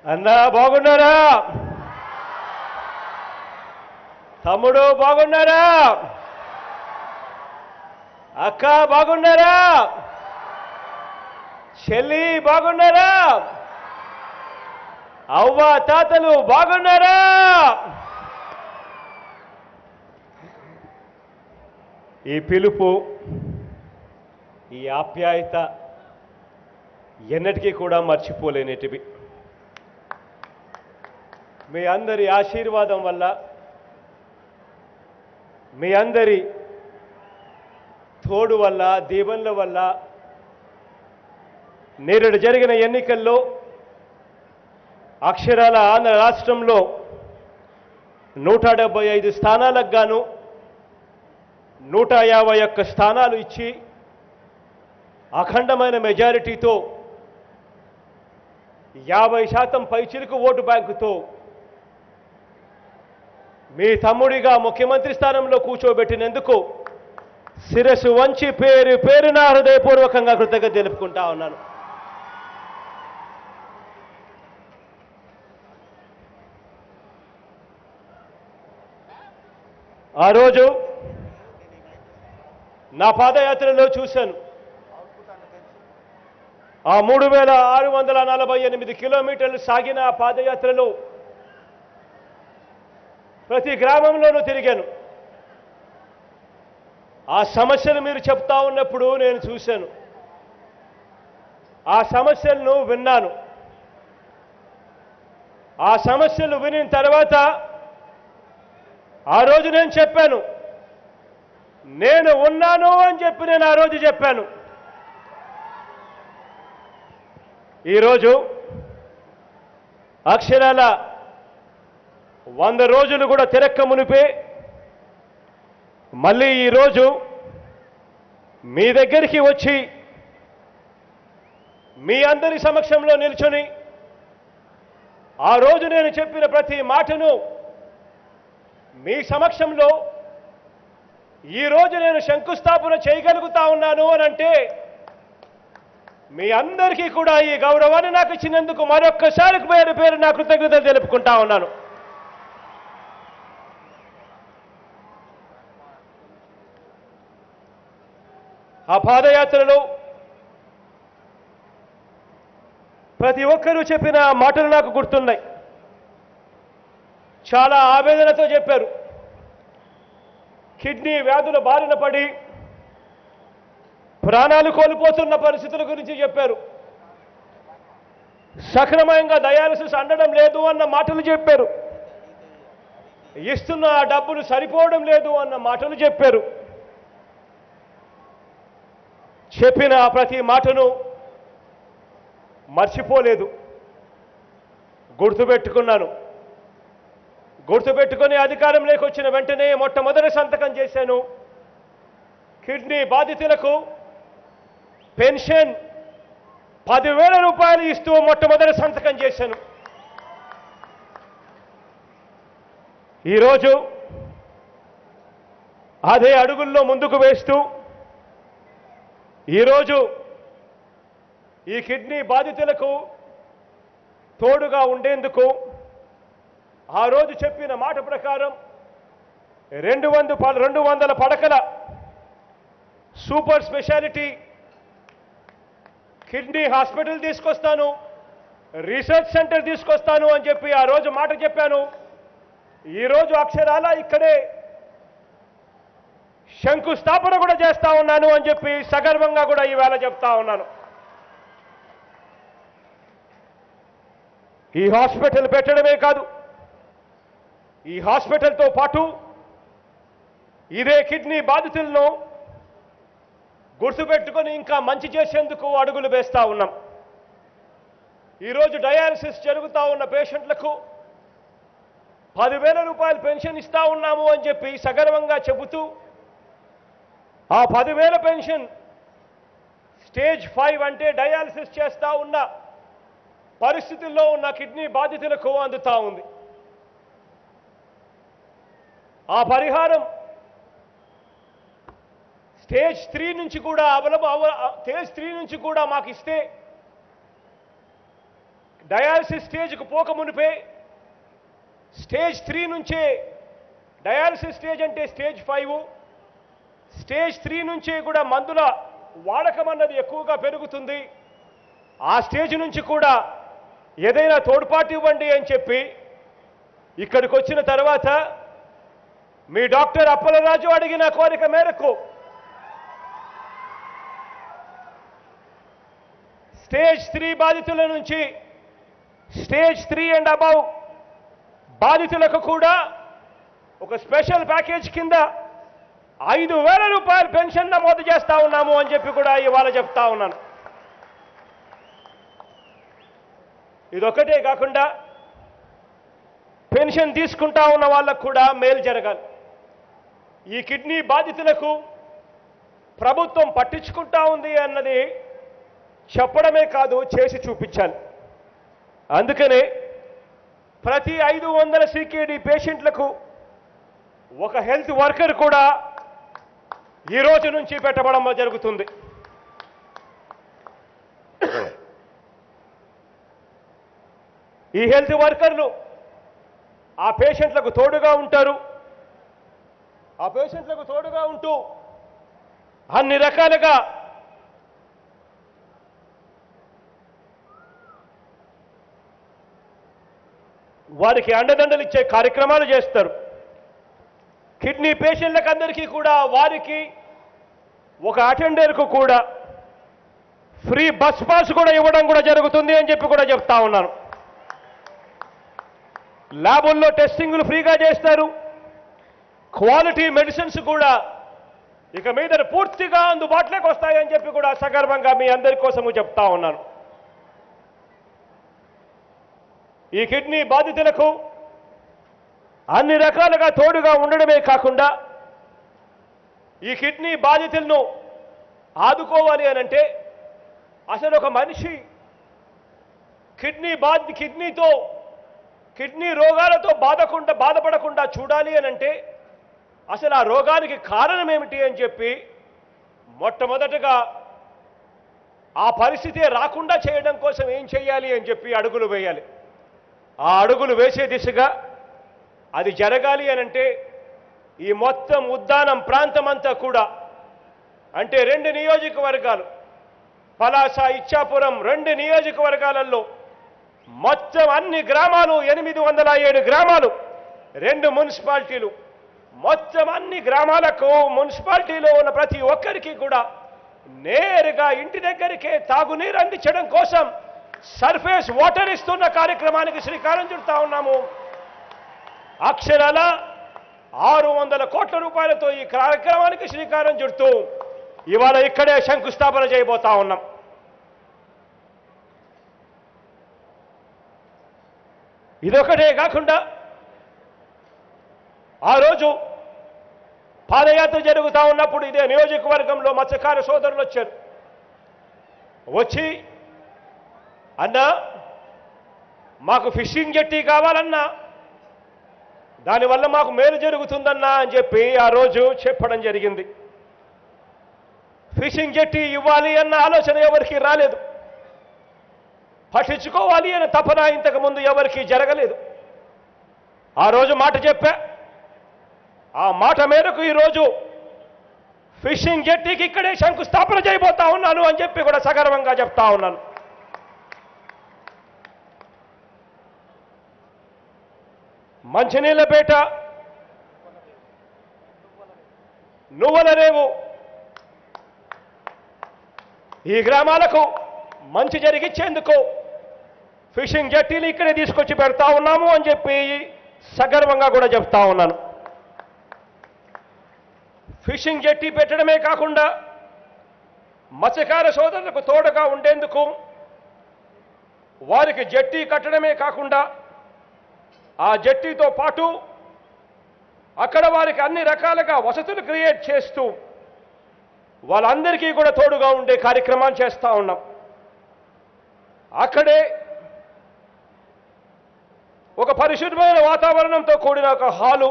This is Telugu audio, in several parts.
అన్నా బాగున్నారా తమ్ముడు బాగున్నారా అక్క బాగున్నారా చెల్లి బాగున్నారా అవ్వ తాతలు బాగున్నారా ఈ పిలుపు ఈ ఆప్యాయత ఎన్నటికీ కూడా మర్చిపోలేనిటివి మీ అందరి ఆశీర్వాదం వల్ల మీ అందరి తోడు వల్ల దీవెనల వల్ల నేరుడు జరిగిన ఎన్నికల్లో అక్షరాల ఆంధ్ర రాష్ట్రంలో నూట డెబ్బై ఐదు స్థానాలకు గాను నూట యాభై ఒక్క స్థానాలు ఇచ్చి అఖండమైన మెజారిటీతో యాభై శాతం పైచిలుకు ఓటు బ్యాంకుతో మీ తమ్ముడిగా ముఖ్యమంత్రి స్థానంలో కూర్చోబెట్టినందుకు శిరస్సు వంచి పేరు పేరున హృదయపూర్వకంగా కృతజ్ఞత తెలుపుకుంటా ఉన్నాను ఆ రోజు నా పాదయాత్రలో చూశాను ఆ మూడు వేల ఆరు వందల నలభై ఎనిమిది కిలోమీటర్లు సాగిన ఆ పాదయాత్రలో ప్రతి గ్రామంలోనూ తిరిగాను ఆ సమస్యలు మీరు చెప్తా ఉన్నప్పుడు నేను చూశాను ఆ సమస్యలను విన్నాను ఆ సమస్యలు వినిన తర్వాత ఆ రోజు నేను చెప్పాను నేను ఉన్నాను అని చెప్పి నేను ఆ రోజు చెప్పాను ఈరోజు అక్షరాల వంద రోజులు కూడా తిరక్క మునిపే మళ్ళీ ఈరోజు మీ దగ్గరికి వచ్చి మీ అందరి సమక్షంలో నిల్చొని ఆ రోజు నేను చెప్పిన ప్రతి మాటను మీ సమక్షంలో ఈరోజు నేను శంకుస్థాపన చేయగలుగుతా ఉన్నాను అని అంటే మీ అందరికీ కూడా ఈ గౌరవాన్ని నాకు ఇచ్చినందుకు మరొక్కసారి పేరు పేరు నా కృతజ్ఞతలు తెలుపుకుంటా ఉన్నాను ఆ పాదయాత్రలో ప్రతి ఒక్కరూ చెప్పిన మాటలు నాకు గుర్తున్నాయి చాలా ఆవేదనతో చెప్పారు కిడ్నీ వ్యాధుల బారిన పడి ప్రాణాలు కోల్పోతున్న పరిస్థితుల గురించి చెప్పారు సక్రమంగా డయాలసిస్ అందడం లేదు అన్న మాటలు చెప్పారు ఇస్తున్న ఆ డబ్బులు సరిపోవడం లేదు అన్న మాటలు చెప్పారు చెప్పిన ఆ ప్రతి మాటను మర్చిపోలేదు గుర్తుపెట్టుకున్నాను గుర్తుపెట్టుకొని అధికారంలోకి వచ్చిన వెంటనే మొట్టమొదటి సంతకం చేశాను కిడ్నీ బాధితులకు పెన్షన్ పదివేల రూపాయలు ఇస్తూ మొట్టమొదటి సంతకం చేశాను ఈరోజు అదే అడుగుల్లో ముందుకు వేస్తూ ఈరోజు ఈ కిడ్నీ బాధితులకు తోడుగా ఉండేందుకు ఆ రోజు చెప్పిన మాట ప్రకారం రెండు వంద ప- రెండు వందల పడకల సూపర్ స్పెషాలిటీ కిడ్నీ హాస్పిటల్ తీసుకొస్తాను రీసెర్చ్ సెంటర్ తీసుకొస్తాను అని చెప్పి ఆ రోజు మాట చెప్పాను ఈరోజు అక్షరాల ఇక్కడే శంకుస్థాపన కూడా చేస్తా ఉన్నాను అని చెప్పి సగర్వంగా కూడా ఈవేళ చెప్తా ఉన్నాను ఈ హాస్పిటల్ పెట్టడమే కాదు ఈ హాస్పిటల్తో పాటు ఇదే కిడ్నీ బాధితులను గుర్తుపెట్టుకొని ఇంకా మంచి చేసేందుకు అడుగులు వేస్తా ఉన్నాం ఈరోజు డయాలసిస్ జరుగుతా ఉన్న పేషెంట్లకు పదివేల రూపాయలు పెన్షన్ ఇస్తా ఉన్నాము అని చెప్పి సగర్వంగా చెబుతూ ఆ పదివేల పెన్షన్ స్టేజ్ ఫైవ్ అంటే డయాలసిస్ చేస్తా ఉన్న పరిస్థితుల్లో ఉన్న కిడ్నీ బాధితులకు అందుతా ఉంది ఆ పరిహారం స్టేజ్ త్రీ నుంచి కూడా అవలబ అవ స్టేజ్ త్రీ నుంచి కూడా మాకు ఇస్తే డయాలసిస్ స్టేజ్కు పోక మునిపే స్టేజ్ త్రీ నుంచే డయాలసిస్ స్టేజ్ అంటే స్టేజ్ ఫైవ్ స్టేజ్ త్రీ నుంచే కూడా మందుల వాడకం అన్నది ఎక్కువగా పెరుగుతుంది ఆ స్టేజ్ నుంచి కూడా ఏదైనా తోడ్పాటు ఇవ్వండి అని చెప్పి ఇక్కడికి వచ్చిన తర్వాత మీ డాక్టర్ అప్పలరాజు అడిగిన కోరిక మేరకు స్టేజ్ త్రీ బాధితుల నుంచి స్టేజ్ త్రీ అండ్ అబౌవ్ బాధితులకు కూడా ఒక స్పెషల్ ప్యాకేజ్ కింద ఐదు వేల రూపాయల పెన్షన్ నమోదు చేస్తా ఉన్నాము అని చెప్పి కూడా ఇవాళ చెప్తా ఉన్నాను ఇదొక్కటే కాకుండా పెన్షన్ తీసుకుంటా ఉన్న వాళ్ళకు కూడా మేలు జరగాలి ఈ కిడ్నీ బాధితులకు ప్రభుత్వం పట్టించుకుంటా ఉంది అన్నది చెప్పడమే కాదు చేసి చూపించాలి అందుకనే ప్రతి ఐదు వందల సీకేడి పేషెంట్లకు ఒక హెల్త్ వర్కర్ కూడా ఈ రోజు నుంచి పెట్టబడం జరుగుతుంది ఈ హెల్త్ వర్కర్లు ఆ పేషెంట్లకు తోడుగా ఉంటారు ఆ పేషెంట్లకు తోడుగా ఉంటూ అన్ని రకాలుగా వారికి అండదండలు ఇచ్చే కార్యక్రమాలు చేస్తారు కిడ్నీ పేషెంట్లకు అందరికీ కూడా వారికి ఒక అటెండర్కు కూడా ఫ్రీ బస్ పాస్ కూడా ఇవ్వడం కూడా జరుగుతుంది అని చెప్పి కూడా చెప్తా ఉన్నాను ల్యాబుల్లో టెస్టింగ్లు ఫ్రీగా చేస్తారు క్వాలిటీ మెడిసిన్స్ కూడా ఇక మీద పూర్తిగా అందుబాటులోకి వస్తాయని చెప్పి కూడా సగర్వంగా మీ అందరి కోసము చెప్తా ఉన్నాను ఈ కిడ్నీ బాధితులకు అన్ని రకాలుగా తోడుగా ఉండడమే కాకుండా ఈ కిడ్నీ బాధితులను ఆదుకోవాలి అని అంటే అసలు ఒక మనిషి కిడ్నీ బాధ కిడ్నీతో కిడ్నీ రోగాలతో బాధకుండా బాధపడకుండా చూడాలి అని అంటే అసలు ఆ రోగానికి కారణం ఏమిటి అని చెప్పి మొట్టమొదటగా ఆ పరిస్థితి రాకుండా చేయడం కోసం ఏం చేయాలి అని చెప్పి అడుగులు వేయాలి ఆ అడుగులు వేసే దిశగా అది జరగాలి అని అంటే ఈ మొత్తం ఉద్దానం ప్రాంతం అంతా కూడా అంటే రెండు నియోజకవర్గాలు పలాస ఇచ్చాపురం రెండు నియోజకవర్గాలలో మొత్తం అన్ని గ్రామాలు ఎనిమిది వందల ఏడు గ్రామాలు రెండు మున్సిపాలిటీలు మొత్తం అన్ని గ్రామాలకు మున్సిపాలిటీలో ఉన్న ప్రతి ఒక్కరికి కూడా నేరుగా ఇంటి దగ్గరికే తాగునీరు అందించడం కోసం సర్ఫేస్ వాటర్ ఇస్తున్న కార్యక్రమానికి శ్రీకారం చుడతా ఉన్నాము అక్షరాల ఆరు వందల కోట్ల రూపాయలతో ఈ కార్యక్రమానికి శ్రీకారం చుడుతూ ఇవాళ ఇక్కడే శంకుస్థాపన చేయబోతా ఉన్నాం ఇదొకటే కాకుండా ఆ రోజు పాదయాత్ర జరుగుతూ ఉన్నప్పుడు ఇదే నియోజకవర్గంలో మత్స్యకార సోదరులు వచ్చారు వచ్చి అన్నా మాకు ఫిషింగ్ జట్టి కావాలన్నా దానివల్ల మాకు మేలు జరుగుతుందన్నా అని చెప్పి ఆ రోజు చెప్పడం జరిగింది ఫిషింగ్ జట్టి ఇవ్వాలి అన్న ఆలోచన ఎవరికి రాలేదు పట్టించుకోవాలి అనే తపన ఇంతకు ముందు ఎవరికి జరగలేదు ఆ రోజు మాట చెప్పా ఆ మాట మేరకు ఈరోజు ఫిషింగ్ జట్టీకి ఇక్కడే శంకుస్థాపన చేయబోతా ఉన్నాను అని చెప్పి కూడా సగర్వంగా చెప్తా ఉన్నాను మంచినీళ్ళపేట నువ్వుల రేవు ఈ గ్రామాలకు మంచి జరిగించేందుకు ఫిషింగ్ జట్టీలు ఇక్కడే తీసుకొచ్చి పెడతా ఉన్నాము అని చెప్పి సగర్వంగా కూడా చెప్తా ఉన్నాను ఫిషింగ్ జట్టి పెట్టడమే కాకుండా మత్స్యకార సోదరులకు తోడుగా ఉండేందుకు వారికి జట్టి కట్టడమే కాకుండా ఆ జట్టీతో పాటు అక్కడ వారికి అన్ని రకాలుగా వసతులు క్రియేట్ చేస్తూ వాళ్ళందరికీ కూడా తోడుగా ఉండే కార్యక్రమాన్ని చేస్తూ ఉన్నాం అక్కడే ఒక పరిశుభ్రమైన వాతావరణంతో కూడిన ఒక హాలు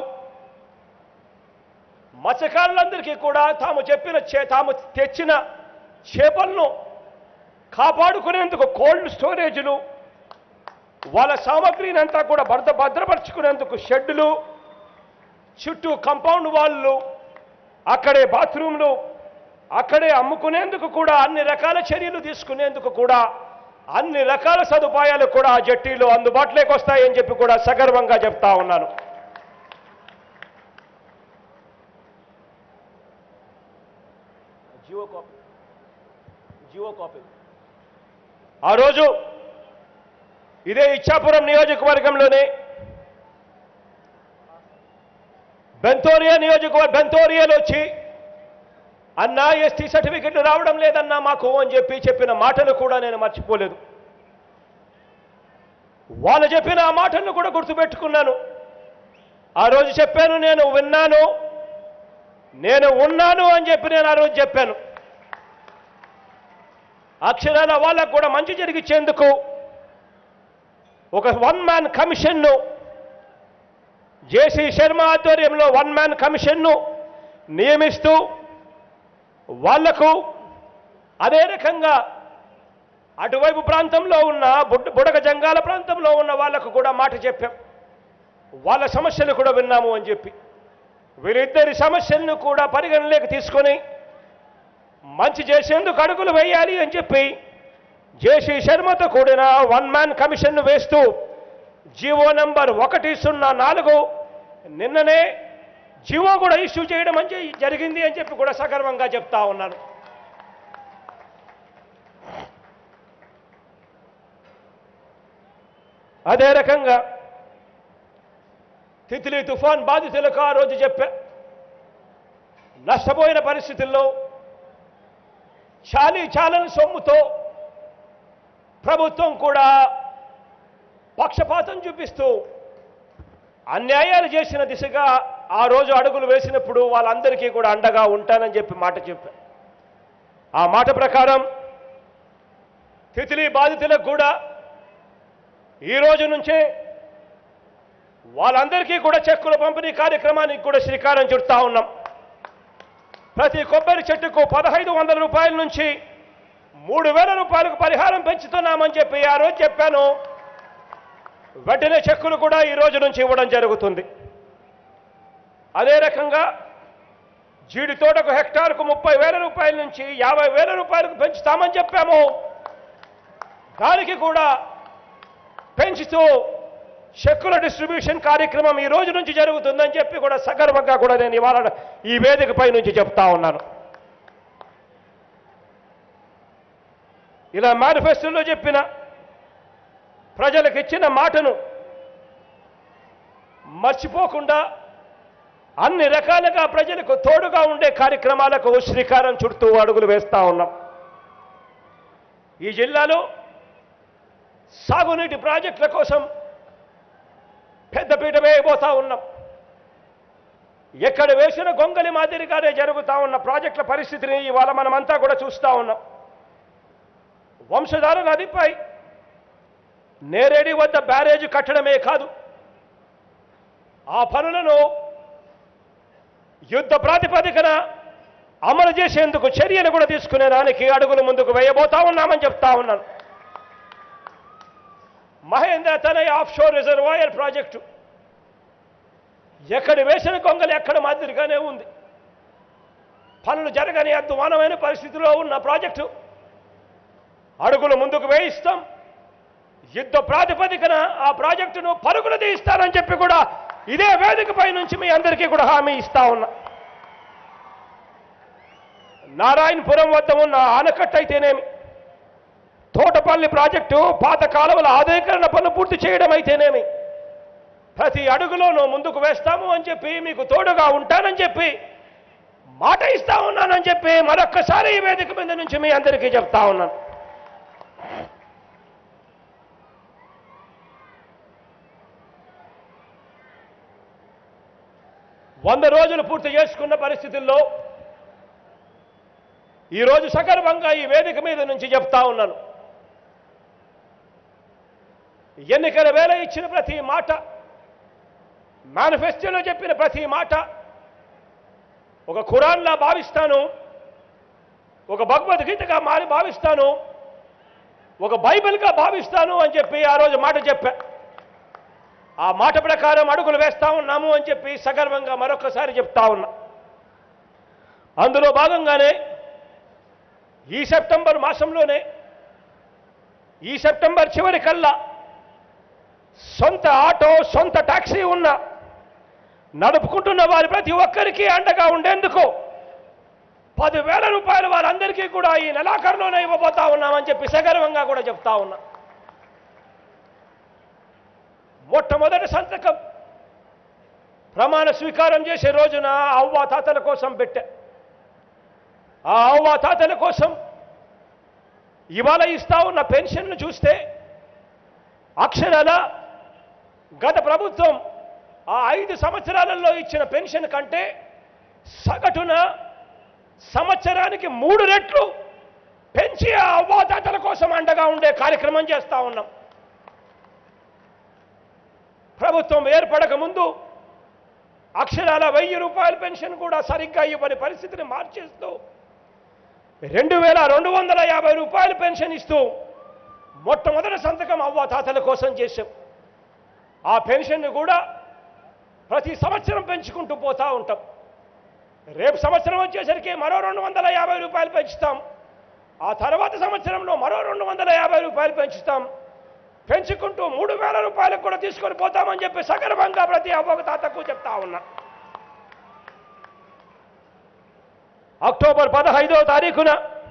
మత్స్యకారులందరికీ కూడా తాము చెప్పిన చే తాము తెచ్చిన చేపలను కాపాడుకునేందుకు కోల్డ్ స్టోరేజీలు వాళ్ళ సామగ్రిని అంతా కూడా భద్ర భద్రపరుచుకునేందుకు షెడ్డులు చుట్టూ కాంపౌండ్ వాళ్ళు అక్కడే బాత్రూంలు అక్కడే అమ్ముకునేందుకు కూడా అన్ని రకాల చర్యలు తీసుకునేందుకు కూడా అన్ని రకాల సదుపాయాలు కూడా ఆ జట్టీలో అందుబాటులోకి వస్తాయని చెప్పి కూడా సగర్వంగా చెప్తా ఉన్నాను జియో కాపీ జియో కాపీ ఆ రోజు ఇదే ఇచ్చాపురం నియోజకవర్గంలోనే బెంతోరియా నియోజకవర్గ బెంతోరియాలో వచ్చి అన్నా ఎస్టీ సర్టిఫికెట్లు రావడం లేదన్నా మాకు అని చెప్పి చెప్పిన మాటలు కూడా నేను మర్చిపోలేదు వాళ్ళు చెప్పిన ఆ మాటలను కూడా గుర్తుపెట్టుకున్నాను ఆ రోజు చెప్పాను నేను విన్నాను నేను ఉన్నాను అని చెప్పి నేను ఆ రోజు చెప్పాను అక్షరాల వాళ్ళకు కూడా మంచి జరిగించేందుకు ఒక వన్ మ్యాన్ కమిషన్ను జేసీ శర్మ ఆధ్వర్యంలో వన్ మ్యాన్ కమిషన్ను నియమిస్తూ వాళ్లకు అదే రకంగా అటువైపు ప్రాంతంలో ఉన్న బుడ్ బుడగ జంగాల ప్రాంతంలో ఉన్న వాళ్లకు కూడా మాట చెప్పాం వాళ్ళ సమస్యలు కూడా విన్నాము అని చెప్పి వీరిద్దరి సమస్యలను కూడా పరిగణలోకి తీసుకొని మంచి చేసేందుకు అడుగులు వేయాలి అని చెప్పి జేసీ శర్మతో కూడిన వన్ మ్యాన్ కమిషన్ను వేస్తూ జీవో నంబర్ ఒకటి సున్నా నాలుగు నిన్ననే జీవో కూడా ఇష్యూ చేయడం అని చె- జరిగింది అని చెప్పి కూడా సగర్వంగా చెప్తా ఉన్నాను అదే రకంగా తిత్లీ తుఫాన్ బాధితులకు ఆ రోజు చెప్పా నష్టపోయిన పరిస్థితుల్లో చాలీ చాలని సొమ్ముతో ప్రభుత్వం కూడా పక్షపాతం చూపిస్తూ అన్యాయాలు చేసిన దిశగా ఆ రోజు అడుగులు వేసినప్పుడు వాళ్ళందరికీ కూడా అండగా ఉంటానని చెప్పి మాట చెప్పా ఆ మాట ప్రకారం తితిలి బాధితులకు కూడా ఈ రోజు నుంచే వాళ్ళందరికీ కూడా చెక్కుల పంపిణీ కార్యక్రమానికి కూడా శ్రీకారం చుడతా ఉన్నాం ప్రతి కొబ్బరి చెట్టుకు పదహైదు వందల రూపాయల నుంచి మూడు వేల రూపాయలకు పరిహారం పెంచుతున్నామని చెప్పి ఆ రోజు చెప్పాను వెంటనే చెక్కులు కూడా ఈ రోజు నుంచి ఇవ్వడం జరుగుతుంది అదే రకంగా జీడి తోటకు హెక్టార్కు ముప్పై వేల రూపాయల నుంచి యాభై వేల రూపాయలకు పెంచుతామని చెప్పాము దానికి కూడా పెంచుతూ చెక్కుల డిస్ట్రిబ్యూషన్ కార్యక్రమం ఈ రోజు నుంచి జరుగుతుందని చెప్పి కూడా సగర్వంగా కూడా నేను ఇవాళ ఈ వేదికపై నుంచి చెప్తా ఉన్నాను ఇలా మేనిఫెస్టోలో చెప్పిన ప్రజలకు ఇచ్చిన మాటను మర్చిపోకుండా అన్ని రకాలుగా ప్రజలకు తోడుగా ఉండే కార్యక్రమాలకు శ్రీకారం చుడుతూ అడుగులు వేస్తా ఉన్నాం ఈ జిల్లాలో సాగునీటి ప్రాజెక్టుల కోసం పెద్దపీట వేయబోతా ఉన్నాం ఎక్కడ వేసిన గొంగలి మాదిరిగానే జరుగుతా ఉన్న ప్రాజెక్టుల పరిస్థితిని ఇవాళ మనమంతా కూడా చూస్తా ఉన్నాం వంశధార నదిపై నేరేడి వద్ద బ్యారేజ్ కట్టడమే కాదు ఆ పనులను యుద్ధ ప్రాతిపదికన అమలు చేసేందుకు చర్యలు కూడా తీసుకునే దానికి అడుగులు ముందుకు వేయబోతా ఉన్నామని చెప్తా ఉన్నాను మహేంద్ర తనయ ఆఫ్షోర్ రిజర్వాయర్ ప్రాజెక్టు ఎక్కడ వేసిన కొంగలు ఎక్కడ మాదిరిగానే ఉంది పనులు జరగని అద్వానమైన పరిస్థితిలో ఉన్న ప్రాజెక్టు అడుగులు ముందుకు వేయిస్తాం యుద్ధ ప్రాతిపదికన ఆ ప్రాజెక్టును పరుగులు తీయిస్తారని చెప్పి కూడా ఇదే వేదికపై నుంచి మీ అందరికీ కూడా హామీ ఇస్తా ఉన్నా నారాయణపురం వద్ద ఉన్న ఆనకట్ట అయితేనేమి తోటపల్లి ప్రాజెక్టు పాత కాలువల ఆధునీకరణ పనులు పూర్తి చేయడం అయితేనేమి ప్రతి అడుగులోనూ ముందుకు వేస్తాము అని చెప్పి మీకు తోడుగా ఉంటానని చెప్పి మాట ఇస్తా ఉన్నానని చెప్పి మరొక్కసారి ఈ వేదిక మీద నుంచి మీ అందరికీ చెప్తా ఉన్నాను వంద రోజులు పూర్తి చేసుకున్న పరిస్థితుల్లో ఈరోజు సగర్వంగా ఈ వేదిక మీద నుంచి చెప్తా ఉన్నాను ఎన్నికల వేళ ఇచ్చిన ప్రతి మాట మేనిఫెస్టోలో చెప్పిన ప్రతి మాట ఒక ఖురాన్లా భావిస్తాను ఒక భగవద్గీతగా మారి భావిస్తాను ఒక బైబిల్గా భావిస్తాను అని చెప్పి ఆ రోజు మాట చెప్పా ఆ మాట ప్రకారం అడుగులు వేస్తా ఉన్నాము అని చెప్పి సగర్వంగా మరొకసారి చెప్తా ఉన్నా అందులో భాగంగానే ఈ సెప్టెంబర్ మాసంలోనే ఈ సెప్టెంబర్ చివరి కల్లా సొంత ఆటో సొంత టాక్సీ ఉన్న నడుపుకుంటున్న వారి ప్రతి ఒక్కరికి అండగా ఉండేందుకు పదివేల రూపాయలు వారందరికీ కూడా ఈ నెలాఖరులోనే ఇవ్వబోతా ఉన్నామని చెప్పి సగర్వంగా కూడా చెప్తా ఉన్నా మొట్టమొదటి సంతకం ప్రమాణ స్వీకారం చేసే రోజున అవ్వ తాతల కోసం పెట్టా ఆ అవ్వ తాతల కోసం ఇవాళ ఇస్తా ఉన్న పెన్షన్ను చూస్తే అక్షరాల గత ప్రభుత్వం ఆ ఐదు సంవత్సరాలలో ఇచ్చిన పెన్షన్ కంటే సగటున సంవత్సరానికి మూడు రెట్లు పెంచి ఆ అవ్వాతాతల కోసం అండగా ఉండే కార్యక్రమం చేస్తా ఉన్నాం ప్రభుత్వం ఏర్పడక ముందు అక్షరాల వెయ్యి రూపాయల పెన్షన్ కూడా సరిగ్గా ఇవ్వని పరిస్థితిని మార్చేస్తూ రెండు వేల రెండు వందల యాభై రూపాయల పెన్షన్ ఇస్తూ మొట్టమొదటి సంతకం అవ్వ తాతల కోసం చేశాం ఆ పెన్షన్ను కూడా ప్రతి సంవత్సరం పెంచుకుంటూ పోతా ఉంటాం రేపు సంవత్సరం వచ్చేసరికి మరో రెండు వందల యాభై రూపాయలు పెంచుతాం ఆ తర్వాత సంవత్సరంలో మరో రెండు వందల యాభై రూపాయలు పెంచుతాం పెంచుకుంటూ మూడు వేల రూపాయలకు కూడా తీసుకొని పోతామని చెప్పి సగర్వంగా ప్రతి అవ్వకు తాతకు చెప్తా ఉన్నా అక్టోబర్ పదహైదో తారీఖున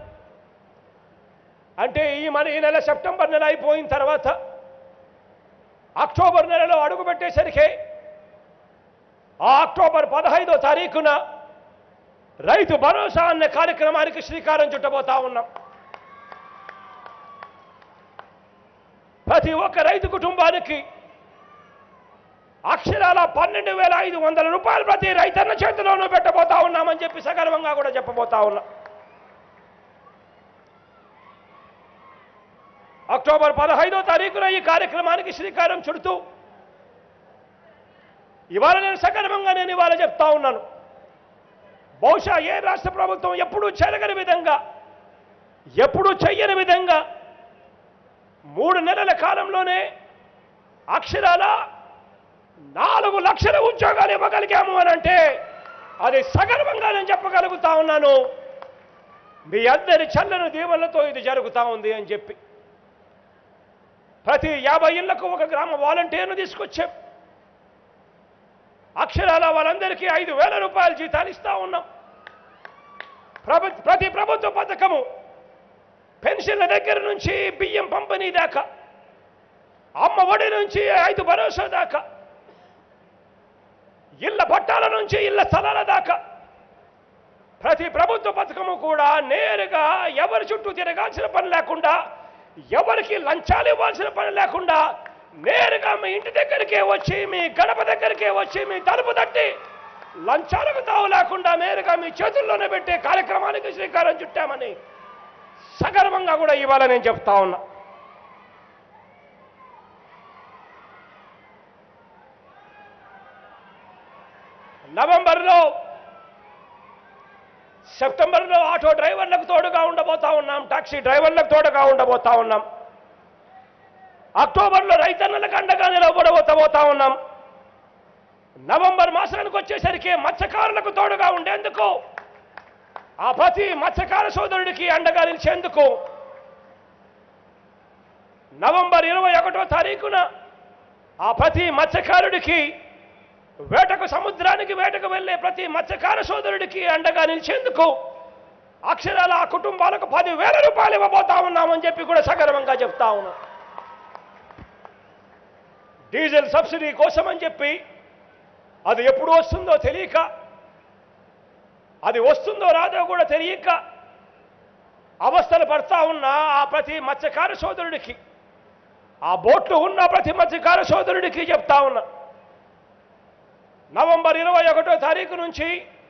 అంటే ఈ మన ఈ నెల సెప్టెంబర్ నెల అయిపోయిన తర్వాత అక్టోబర్ నెలలో అడుగు పెట్టేసరికి ఆ అక్టోబర్ పదహైదో తారీఖున రైతు భరోసా అనే కార్యక్రమానికి శ్రీకారం చుట్టబోతా ఉన్నాం ప్రతి ఒక్క రైతు కుటుంబానికి అక్షరాల పన్నెండు వేల ఐదు వందల రూపాయలు ప్రతి రైతన్న చేతిలోనూ పెట్టబోతా ఉన్నామని చెప్పి సగర్వంగా కూడా చెప్పబోతా ఉన్నా అక్టోబర్ పదహైదో తారీఖున ఈ కార్యక్రమానికి శ్రీకారం చుడుతూ ఇవాళ నేను సగర్వంగా నేను ఇవాళ చెప్తా ఉన్నాను బహుశా ఏ రాష్ట్ర ప్రభుత్వం ఎప్పుడూ చెరగని విధంగా ఎప్పుడూ చెయ్యని విధంగా మూడు నెలల కాలంలోనే అక్షరాల నాలుగు లక్షల ఉద్యోగాలు ఇవ్వగలిగాము అని అంటే అది సగర్వంగా నేను చెప్పగలుగుతా ఉన్నాను మీ అందరి చల్లని దీవెనలతో ఇది జరుగుతూ ఉంది అని చెప్పి ప్రతి యాభై ఇళ్లకు ఒక గ్రామ వాలంటీర్ను తీసుకొచ్చాం అక్షరాల వాళ్ళందరికీ ఐదు వేల రూపాయల జీతాలు ఇస్తా ఉన్నాం ప్రభు ప్రతి ప్రభుత్వ పథకము పెన్షన్ల దగ్గర నుంచి బియ్యం పంపిణీ దాకా అమ్మ ఒడి నుంచి ఐదు భరోసా దాకా ఇళ్ళ పట్టాల నుంచి ఇళ్ళ స్థలాల దాకా ప్రతి ప్రభుత్వ పథకము కూడా నేరుగా ఎవరి చుట్టూ తిరగాల్సిన పని లేకుండా ఎవరికి లంచాలు ఇవ్వాల్సిన పని లేకుండా నేరుగా మీ ఇంటి దగ్గరికే వచ్చి మీ గడప దగ్గరికే వచ్చి మీ తలుపు తట్టి లంచాలకు తావు లేకుండా నేరుగా మీ చేతుల్లోనే పెట్టే కార్యక్రమానికి శ్రీకారం చుట్టామని సగర్వంగా కూడా ఇవాళ నేను చెప్తా ఉన్నా నవంబర్లో సెప్టెంబర్లో ఆటో డ్రైవర్లకు తోడుగా ఉండబోతా ఉన్నాం టాక్సీ డ్రైవర్లకు తోడుగా ఉండబోతా ఉన్నాం అక్టోబర్లో రైతన్నలకు అండగా నిలబడబోతా ఉన్నాం నవంబర్ మాసానికి వచ్చేసరికి మత్స్యకారులకు తోడుగా ఉండేందుకు ఆ ప్రతి మత్స్యకార సోదరుడికి అండగా నిలిచేందుకు నవంబర్ ఇరవై ఒకటో తారీఖున ఆ ప్రతి మత్స్యకారుడికి వేటకు సముద్రానికి వేటకు వెళ్ళే ప్రతి మత్స్యకార సోదరుడికి అండగా నిలిచేందుకు అక్షరాల ఆ కుటుంబాలకు పదివేల రూపాయలు ఇవ్వబోతా ఉన్నామని చెప్పి కూడా సగర్వంగా చెప్తా ఉన్నాం డీజిల్ సబ్సిడీ కోసం అని చెప్పి అది ఎప్పుడు వస్తుందో తెలియక అది వస్తుందో రాదో కూడా తెలియక అవస్థలు పడతా ఉన్న ఆ ప్రతి మత్స్యకార సోదరుడికి ఆ బోట్లు ఉన్న ప్రతి మత్స్యకార సోదరుడికి చెప్తా ఉన్నా నవంబర్ ఇరవై ఒకటో తారీఖు నుంచి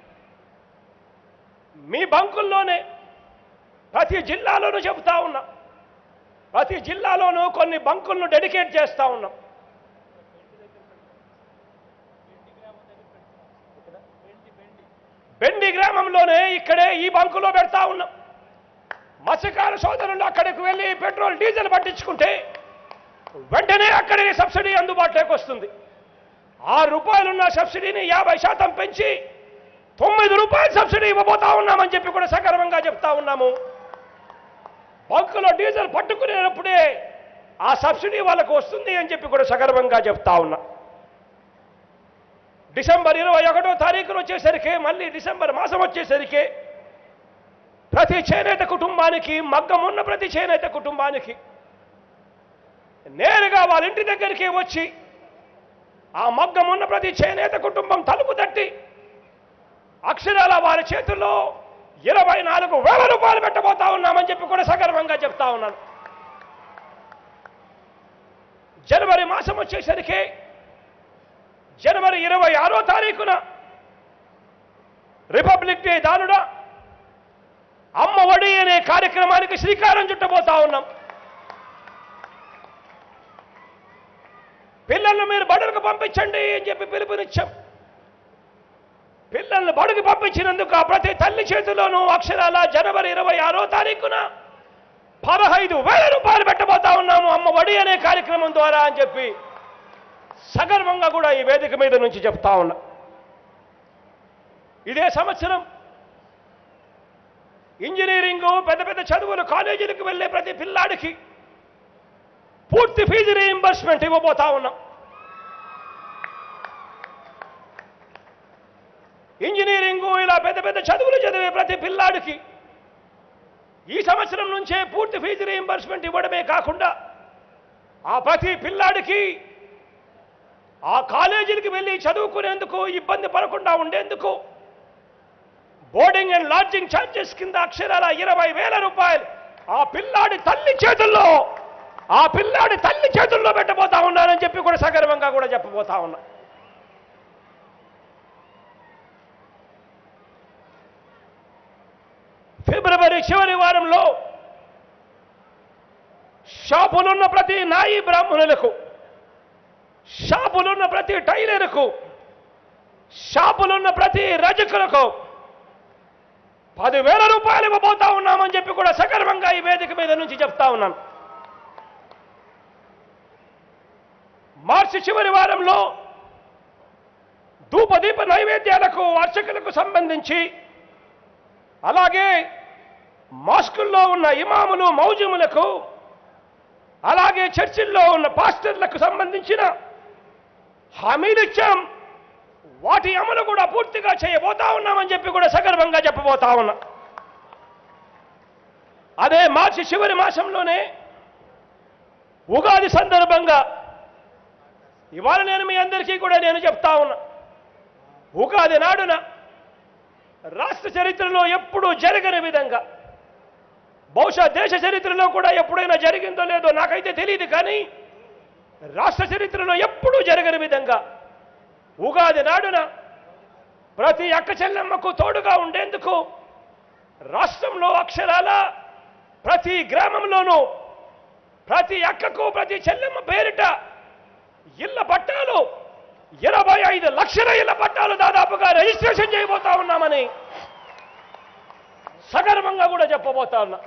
మీ బంకుల్లోనే ప్రతి జిల్లాలోనూ చెబుతా ఉన్నా ప్రతి జిల్లాలోనూ కొన్ని బంకులను డెడికేట్ చేస్తా ఉన్నాం బెండి గ్రామంలోనే ఇక్కడే ఈ బంకులో పెడతా ఉన్నాం మత్స్యకార సోదరులు అక్కడికి వెళ్ళి పెట్రోల్ డీజిల్ పట్టించుకుంటే వెంటనే అక్కడికి సబ్సిడీ అందుబాటులోకి వస్తుంది ఆరు రూపాయలున్న సబ్సిడీని యాభై శాతం పెంచి తొమ్మిది రూపాయల సబ్సిడీ ఇవ్వబోతా ఉన్నామని చెప్పి కూడా సగర్వంగా చెప్తా ఉన్నాము బంకులో డీజిల్ పట్టుకునేటప్పుడే ఆ సబ్సిడీ వాళ్ళకు వస్తుంది అని చెప్పి కూడా సగర్వంగా చెప్తా ఉన్నా డిసెంబర్ ఇరవై ఒకటో తారీఖున వచ్చేసరికి మళ్ళీ డిసెంబర్ మాసం వచ్చేసరికి ప్రతి చేనేత కుటుంబానికి మగ్గం ఉన్న ప్రతి చేనేత కుటుంబానికి నేరుగా వాళ్ళ ఇంటి దగ్గరికి వచ్చి ఆ మగ్గం ఉన్న ప్రతి చేనేత కుటుంబం తలుపు తట్టి అక్షరాల వారి చేతుల్లో ఇరవై నాలుగు వేల రూపాయలు పెట్టబోతా ఉన్నామని చెప్పి కూడా సగర్వంగా చెప్తా ఉన్నాను జనవరి మాసం వచ్చేసరికి జనవరి ఇరవై ఆరో తారీఖున రిపబ్లిక్ డే దానుడా అమ్మ ఒడి అనే కార్యక్రమానికి శ్రీకారం చుట్టబోతా ఉన్నాం పిల్లల్ని మీరు బడులకు పంపించండి అని చెప్పి పిలుపునిచ్చాం పిల్లల్ని బడుగు పంపించినందుకు ఆ ప్రతి తల్లి చేతిలోనూ అక్షరాల జనవరి ఇరవై ఆరో తారీఖున పదహైదు వేల రూపాయలు పెట్టబోతా ఉన్నాము అమ్మ ఒడి అనే కార్యక్రమం ద్వారా అని చెప్పి సగర్వంగా కూడా ఈ వేదిక మీద నుంచి చెప్తా ఉన్నా ఇదే సంవత్సరం ఇంజనీరింగ్ పెద్ద పెద్ద చదువులు కాలేజీలకు వెళ్ళే ప్రతి పిల్లాడికి పూర్తి ఫీజు రీయింబర్స్మెంట్ ఇవ్వబోతా ఉన్నాం ఇంజనీరింగ్ ఇలా పెద్ద పెద్ద చదువులు చదివే ప్రతి పిల్లాడికి ఈ సంవత్సరం నుంచే పూర్తి ఫీజు రీయింబర్స్మెంట్ ఇవ్వడమే కాకుండా ఆ ప్రతి పిల్లాడికి ఆ కాలేజీలకు వెళ్ళి చదువుకునేందుకు ఇబ్బంది పడకుండా ఉండేందుకు బోర్డింగ్ అండ్ లాడ్జింగ్ ఛార్జెస్ కింద అక్షరాల ఇరవై వేల రూపాయలు ఆ పిల్లాడి తల్లి చేతుల్లో ఆ పిల్లాడి తల్లి చేతుల్లో పెట్టబోతా ఉన్నానని చెప్పి కూడా సగర్వంగా కూడా చెప్పబోతా ఉన్నా ఫిబ్రవరి చివరి వారంలో షాపులున్న ప్రతి నాయి బ్రాహ్మణులకు షాపులున్న ప్రతి టైలర్కు షాపులున్న ప్రతి రజకులకు పదివేల రూపాయలు ఇవ్వబోతా ఉన్నామని చెప్పి కూడా సగర్వంగా ఈ వేదిక మీద నుంచి చెప్తా ఉన్నాను మార్చి చివరి వారంలో ధూపదీప నైవేద్యాలకు అర్చకులకు సంబంధించి అలాగే మాస్కుల్లో ఉన్న ఇమాములు మౌజుములకు అలాగే చర్చిల్లో ఉన్న పాస్టర్లకు సంబంధించిన హామీలిచ్చాం వాటి అమలు కూడా పూర్తిగా చేయబోతా ఉన్నామని చెప్పి కూడా సగర్వంగా చెప్పబోతా ఉన్నా అదే మార్చి చివరి మాసంలోనే ఉగాది సందర్భంగా ఇవాళ నేను మీ అందరికీ కూడా నేను చెప్తా ఉన్నా ఉగాది నాడున రాష్ట్ర చరిత్రలో ఎప్పుడూ జరగని విధంగా బహుశా దేశ చరిత్రలో కూడా ఎప్పుడైనా జరిగిందో లేదో నాకైతే తెలియదు కానీ రాష్ట్ర చరిత్రలో ఎప్పుడూ జరగని విధంగా ఉగాది నాడున ప్రతి అక్క చెల్లెమ్మకు తోడుగా ఉండేందుకు రాష్ట్రంలో అక్షరాల ప్రతి గ్రామంలోనూ ప్రతి అక్కకు ప్రతి చెల్లెమ్మ పేరిట ఇళ్ల పట్టాలు ఇరవై ఐదు లక్షల ఇళ్ల పట్టాలు దాదాపుగా రిజిస్ట్రేషన్ చేయబోతా ఉన్నామని సగర్వంగా కూడా చెప్పబోతా ఉన్నా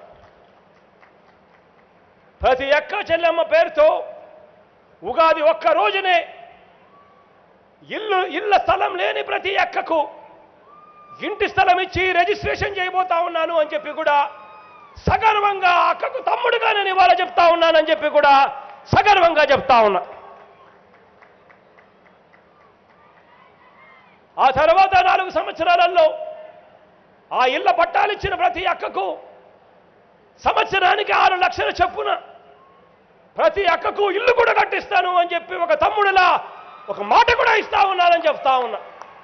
ప్రతి అక్క చెల్లెమ్మ పేరుతో ఉగాది ఒక్క రోజునే ఇల్లు ఇళ్ళ స్థలం లేని ప్రతి అక్కకు ఇంటి స్థలం ఇచ్చి రిజిస్ట్రేషన్ చేయబోతా ఉన్నాను అని చెప్పి కూడా సగర్వంగా ఆ అక్కకు తమ్ముడుగా నేను ఇవాళ చెప్తా ఉన్నానని చెప్పి కూడా సగర్వంగా చెప్తా ఉన్నా ఆ తర్వాత నాలుగు సంవత్సరాలలో ఆ ఇళ్ల పట్టాలిచ్చిన ప్రతి అక్కకు సంవత్సరానికి ఆరు లక్షల చొప్పున ప్రతి అక్కకు ఇల్లు కూడా కట్టిస్తాను అని చెప్పి ఒక తమ్ముడిలా ఒక మాట కూడా ఇస్తా ఉన్నానని చెప్తా ఉన్నా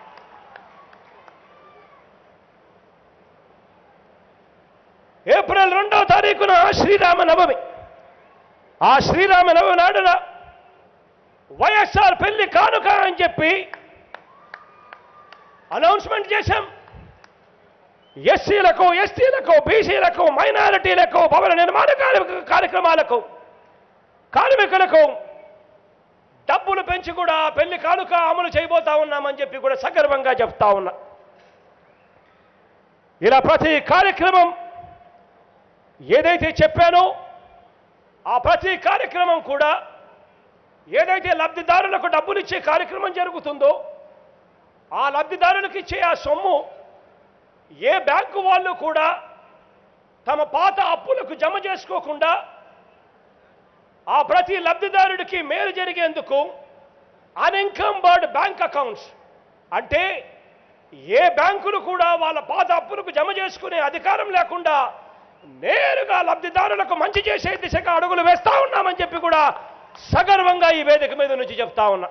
ఏప్రిల్ రెండవ తారీఖున శ్రీరామ నవమి ఆ శ్రీరామ నవమి నాడున వైఎస్ఆర్ పెళ్లి కానుక అని చెప్పి అనౌన్స్మెంట్ చేశాం ఎస్సీలకు ఎస్టీలకు బీసీలకు మైనారిటీలకు భవన నిర్మాణ కార్య- కార్యక్రమాలకు కార్మికులకు డబ్బులు పెంచి కూడా పెళ్లి కానుక అమలు చేయబోతా ఉన్నామని చెప్పి కూడా సగర్వంగా చెప్తా ఉన్నా ఇలా ప్రతి కార్యక్రమం ఏదైతే చెప్పానో ఆ ప్రతి కార్యక్రమం కూడా ఏదైతే లబ్ధిదారులకు డబ్బులు ఇచ్చే కార్యక్రమం జరుగుతుందో ఆ లబ్ధిదారులకు ఇచ్చే ఆ సొమ్ము ఏ బ్యాంకు వాళ్ళు కూడా తమ పాత అప్పులకు జమ చేసుకోకుండా ఆ ప్రతి లబ్ధిదారుడికి మేలు జరిగేందుకు అన్ఇన్కంబర్డ్ బ్యాంక్ అకౌంట్స్ అంటే ఏ బ్యాంకులు కూడా వాళ్ళ పాత అప్పులకు జమ చేసుకునే అధికారం లేకుండా నేరుగా లబ్ధిదారులకు మంచి చేసే దిశగా అడుగులు వేస్తా ఉన్నామని చెప్పి కూడా సగర్వంగా ఈ వేదిక మీద నుంచి చెప్తా ఉన్నా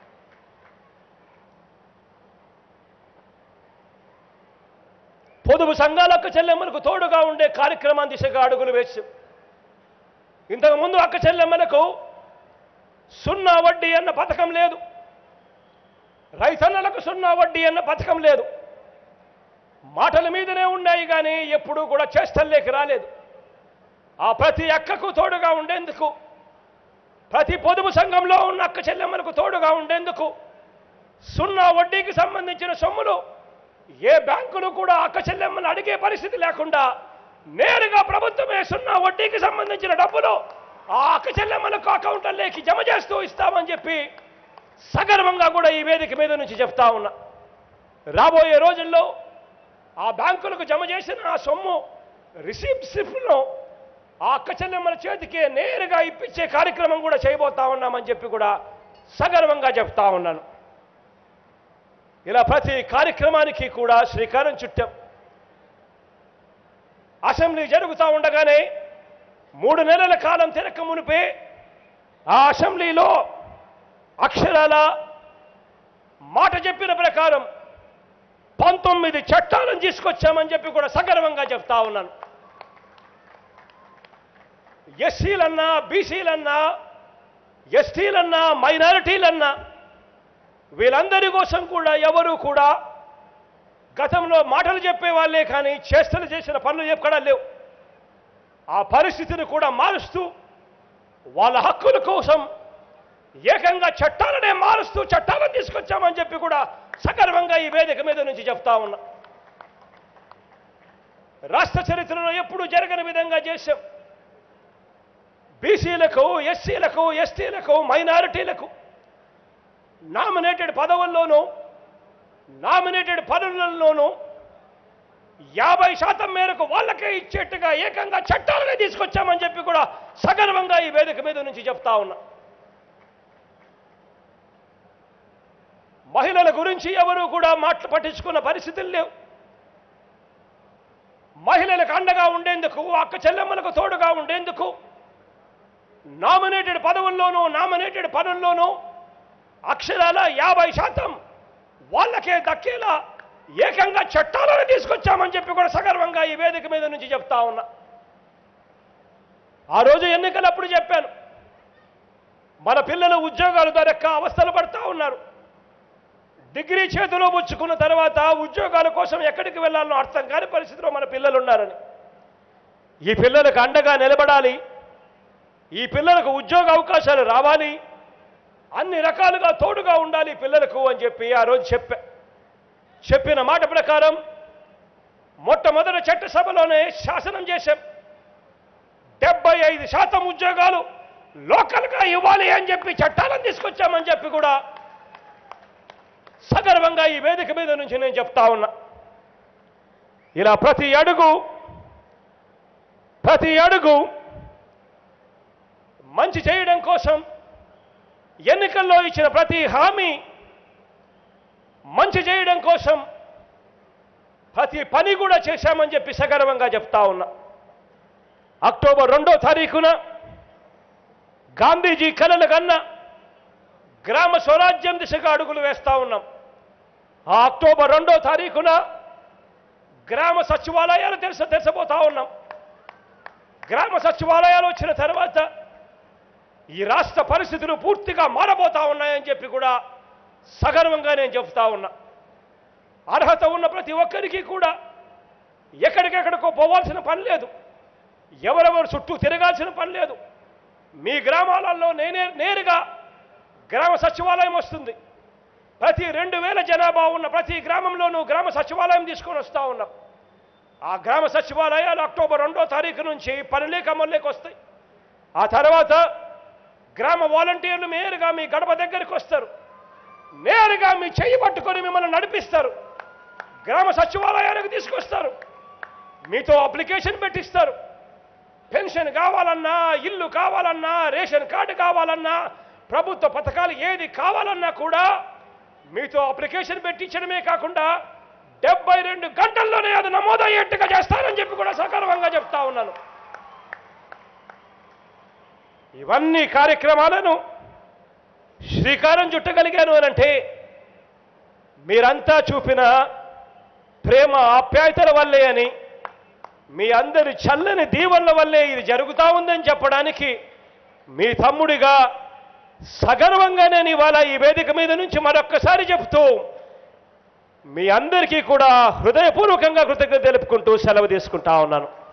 పొదుపు సంఘాలకు చెల్లెమ్మలకు తోడుగా ఉండే కార్యక్రమం దిశగా అడుగులు వేసి ఇంతకు ముందు అక్క చెల్లెమ్మలకు సున్నా వడ్డీ అన్న పథకం లేదు రైతన్నలకు సున్నా వడ్డీ అన్న పథకం లేదు మాటల మీదనే ఉన్నాయి కానీ ఎప్పుడూ కూడా చేష్టల్లోకి రాలేదు ఆ ప్రతి అక్కకు తోడుగా ఉండేందుకు ప్రతి పొదుపు సంఘంలో ఉన్న అక్క చెల్లెమ్మలకు తోడుగా ఉండేందుకు సున్నా వడ్డీకి సంబంధించిన సొమ్ములు ఏ బ్యాంకులు కూడా అక్క చెల్లెమ్మను అడిగే పరిస్థితి లేకుండా నేరుగా ప్రభుత్వమే సున్నా వడ్డీకి సంబంధించిన డబ్బులు ఆ అక్క చెల్లెమ్మలకు అకౌంట్లలోకి జమ చేస్తూ ఇస్తామని చెప్పి సగర్వంగా కూడా ఈ వేదిక మీద నుంచి చెప్తా ఉన్నా రాబోయే రోజుల్లో ఆ బ్యాంకులకు జమ చేసిన ఆ సొమ్ము రిసీప్ట్ స్లిప్ను ఆ అక్క చెల్లెమ్మల చేతికి నేరుగా ఇప్పించే కార్యక్రమం కూడా చేయబోతా ఉన్నామని చెప్పి కూడా సగర్వంగా చెప్తా ఉన్నాను ఇలా ప్రతి కార్యక్రమానికి కూడా శ్రీకారం చుట్టాం అసెంబ్లీ జరుగుతూ ఉండగానే మూడు నెలల కాలం తిరక మునిపే ఆ అసెంబ్లీలో అక్షరాల మాట చెప్పిన ప్రకారం పంతొమ్మిది చట్టాలను తీసుకొచ్చామని చెప్పి కూడా సగర్వంగా చెప్తా ఉన్నాను ఎస్సీలన్నా బీసీలన్నా ఎస్టీలన్నా మైనారిటీలన్నా వీళ్ళందరి కోసం కూడా ఎవరు కూడా గతంలో మాటలు చెప్పే వాళ్ళే కానీ చేష్టలు చేసిన పనులు ఎక్కడా లేవు ఆ పరిస్థితిని కూడా మారుస్తూ వాళ్ళ హక్కుల కోసం ఏకంగా చట్టాలనే మారుస్తూ చట్టాలను తీసుకొచ్చామని చెప్పి కూడా సగర్వంగా ఈ వేదిక మీద నుంచి చెప్తా ఉన్నా రాష్ట్ర చరిత్రలో ఎప్పుడూ జరగని విధంగా చేశాం బీసీలకు ఎస్సీలకు ఎస్టీలకు మైనారిటీలకు నామినేటెడ్ పదవుల్లోనూ నామినేటెడ్ పదవులలోనూ యాభై శాతం మేరకు వాళ్ళకే ఇచ్చేట్టుగా ఏకంగా చట్టాలుగా తీసుకొచ్చామని చెప్పి కూడా సగర్వంగా ఈ వేదిక మీద నుంచి చెప్తా ఉన్నా మహిళల గురించి ఎవరు కూడా మాటలు పట్టించుకున్న పరిస్థితులు లేవు మహిళలకు అండగా ఉండేందుకు అక్క చెల్లెమ్మలకు తోడుగా ఉండేందుకు నామినేటెడ్ పదవుల్లోనూ నామినేటెడ్ పనుల్లోనూ అక్షరాల యాభై శాతం వాళ్ళకే దక్కేలా ఏకంగా చట్టాలను తీసుకొచ్చామని చెప్పి కూడా సగర్వంగా ఈ వేదిక మీద నుంచి చెప్తా ఉన్నా ఆ రోజు ఎన్నికలప్పుడు చెప్పాను మన పిల్లలు ఉద్యోగాలు దొరక్క అవస్థలు పడతా ఉన్నారు డిగ్రీ చేతిలో పుచ్చుకున్న తర్వాత ఉద్యోగాల కోసం ఎక్కడికి వెళ్ళాలనో అర్థం కాని పరిస్థితిలో మన పిల్లలు ఉన్నారని ఈ పిల్లలకు అండగా నిలబడాలి ఈ పిల్లలకు ఉద్యోగ అవకాశాలు రావాలి అన్ని రకాలుగా తోడుగా ఉండాలి పిల్లలకు అని చెప్పి ఆ రోజు చెప్పా చెప్పిన మాట ప్రకారం మొట్టమొదటి చట్టసభలోనే శాసనం చేశాం డెబ్బై ఐదు శాతం ఉద్యోగాలు లోకల్గా ఇవ్వాలి అని చెప్పి చట్టాలను తీసుకొచ్చామని చెప్పి కూడా సగర్వంగా ఈ వేదిక మీద నుంచి నేను చెప్తా ఉన్నా ఇలా ప్రతి అడుగు ప్రతి అడుగు మంచి చేయడం కోసం ఎన్నికల్లో ఇచ్చిన ప్రతి హామీ మంచి చేయడం కోసం ప్రతి పని కూడా చేశామని చెప్పి సగర్వంగా చెప్తా ఉన్నా అక్టోబర్ రెండో తారీఖున గాంధీజీ కలలు కన్న గ్రామ స్వరాజ్యం దిశగా అడుగులు వేస్తా ఉన్నాం ఆ అక్టోబర్ రెండో తారీఖున గ్రామ సచివాలయాలు తెరస తెరచబోతా ఉన్నాం గ్రామ సచివాలయాలు వచ్చిన తర్వాత ఈ రాష్ట్ర పరిస్థితులు పూర్తిగా మారబోతా ఉన్నాయని చెప్పి కూడా సగర్వంగా నేను చెప్తా ఉన్నా అర్హత ఉన్న ప్రతి ఒక్కరికి కూడా ఎక్కడికెక్కడికో పోవాల్సిన పని లేదు ఎవరెవరు చుట్టూ తిరగాల్సిన పని లేదు మీ గ్రామాలలో నేనే నేరుగా గ్రామ సచివాలయం వస్తుంది ప్రతి రెండు వేల జనాభా ఉన్న ప్రతి గ్రామంలోనూ గ్రామ సచివాలయం తీసుకొని వస్తూ ఉన్నాం ఆ గ్రామ సచివాలయాలు అక్టోబర్ రెండో తారీఖు నుంచి పనిలేక అమల్లోకి వస్తాయి ఆ తర్వాత గ్రామ వాలంటీర్లు నేరుగా మీ గడప దగ్గరికి వస్తారు నేరుగా మీ చెయ్యి పట్టుకొని మిమ్మల్ని నడిపిస్తారు గ్రామ సచివాలయానికి తీసుకొస్తారు మీతో అప్లికేషన్ పెట్టిస్తారు పెన్షన్ కావాలన్నా ఇల్లు కావాలన్నా రేషన్ కార్డు కావాలన్నా ప్రభుత్వ పథకాలు ఏది కావాలన్నా కూడా మీతో అప్లికేషన్ పెట్టించడమే కాకుండా డెబ్బై రెండు గంటల్లోనే అది నమోదయ్యేట్టుగా చేస్తారని చెప్పి కూడా సకర్వంగా చెప్తా ఉన్నాను ఇవన్నీ కార్యక్రమాలను శ్రీకారం చుట్టగలిగాను అనంటే మీరంతా చూపిన ప్రేమ ఆప్యాయతల వల్లే అని మీ అందరి చల్లని దీవెనల వల్లే ఇది జరుగుతా ఉందని చెప్పడానికి మీ తమ్ముడిగా సగర్వంగా నేను ఇవాళ ఈ వేదిక మీద నుంచి మరొక్కసారి చెప్తూ మీ అందరికీ కూడా హృదయపూర్వకంగా కృతజ్ఞత తెలుపుకుంటూ సెలవు తీసుకుంటా ఉన్నాను